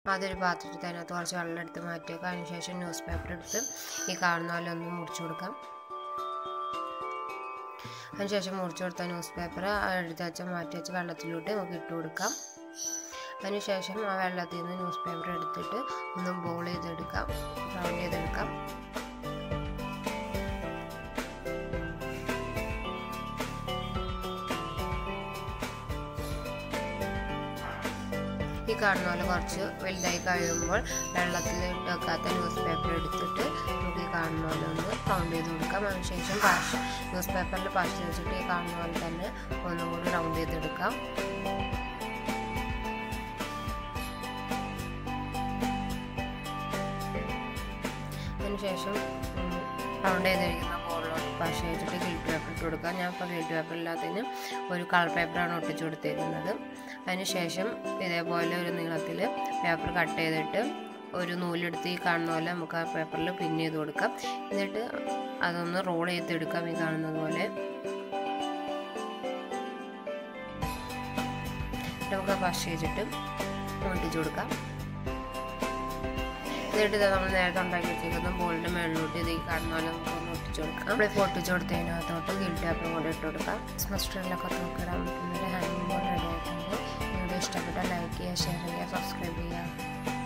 അതൊരു പാത്രത്തിൽ അതിനകത്ത് കുറച്ച് വെള്ളം എടുത്ത് മാറ്റി വെക്കാം അതിനുശേഷം ന്യൂസ് പേപ്പർ എടുത്ത് ഈ കാണുന്ന പോലെ ഒന്ന് മുറിച്ചു കൊടുക്കാം അതിനുശേഷം മുറിച്ചു കൊടുത്ത ന്യൂസ് പേപ്പർ എടുത്ത് വെച്ച മാറ്റി വെച്ച വെള്ളത്തിലോട്ട് നമുക്ക് ഇട്ട് കൊടുക്കാം അതിനുശേഷം ആ വെള്ളത്തിൽ നിന്ന് ന്യൂസ് പേപ്പർ എടുത്തിട്ട് ഒന്ന് ബോൾ ചെയ്തെടുക്കാം റൗണ്ട് ചെയ്തെടുക്കാം ഈ കാണുന്ന പോലെ കുറച്ച് വലുതായി കഴിയുമ്പോൾ വെള്ളത്തിൽ ഇട്ട് വെക്കാത്ത ന്യൂസ് പേപ്പർ എടുത്തിട്ട് നമുക്ക് ഈ കാണുന്ന പോലെ ഒന്ന് റൗണ്ട് ചെയ്ത് കൊടുക്കാം അതിനുശേഷം പാഷ ന്യൂസ് പേപ്പറിൽ പാഷ വെച്ചിട്ട് ഈ കാണുന്ന പോലെ തന്നെ ഒന്നും കൂടി റൗണ്ട് ചെയ്തെടുക്കാം അതിനുശേഷം റൗണ്ട് ചെയ്തിരിക്കുന്ന ബോളിലോട്ട് പശ വെച്ചിട്ട് ഗിൽറ്റ് പേപ്പർ ഇട്ട് കൊടുക്കുക ഞാൻ ഇപ്പോൾ ഗിൽറ്റ് പേപ്പർ ഇല്ലാത്തതിന് ഒരു കളർ പേപ്പറാണ് ഒട്ടിച്ചു കൊടുത്തേക്കുന്നത് അതിനുശേഷം ഇതേപോലെ ഒരു നീളത്തിൽ പേപ്പർ കട്ട് ചെയ്തിട്ട് ഒരു നൂലെടുത്ത് ഈ കാണുന്ന പോലെ നമുക്ക് ആ പേപ്പറിൽ പിൻ ചെയ്ത് കൊടുക്കാം എന്നിട്ട് അതൊന്ന് റോൾ ചെയ്തെടുക്കാം ഈ കാണുന്നത് പോലെ നമുക്ക് പശ വെച്ചിട്ട് ഒട്ടിച്ചു കൊടുക്കാം എന്നിട്ട് ഇത് നമ്മൾ നേരത്തെ ഉണ്ടാക്കി വെച്ചിരിക്കുന്ന ബോളിൻ്റെ മേളിലോട്ട് ഇത് ഈ കാണുന്ന പോലെ നമുക്ക് ഒന്ന് ഒട്ടിച്ചു കൊടുക്കാം നമ്മളിപ്പോൾ ഒട്ടിച്ചു കൊടുത്തതിനകത്തോട്ട് ഗിൽറ്റ് പേപ്പറും കൂടെ ഇട്ട് കൊടുക്കാം ക്രിസ്മസ് ട്രീയിലൊക്കെ തൂക്കിടാൻ പറ്റുന്ന ഒരു ഹാങ്ങിങ് ബോർഡ് റെഡി ആയിട്ടുണ്ട് വീഡിയോ ഇഷ്ടപ്പെട്ടാൽ ലൈക്ക് ചെയ്യുക ഷെയർ ചെയ്യുക സബ്സ്ക്രൈബ് ചെയ്യുക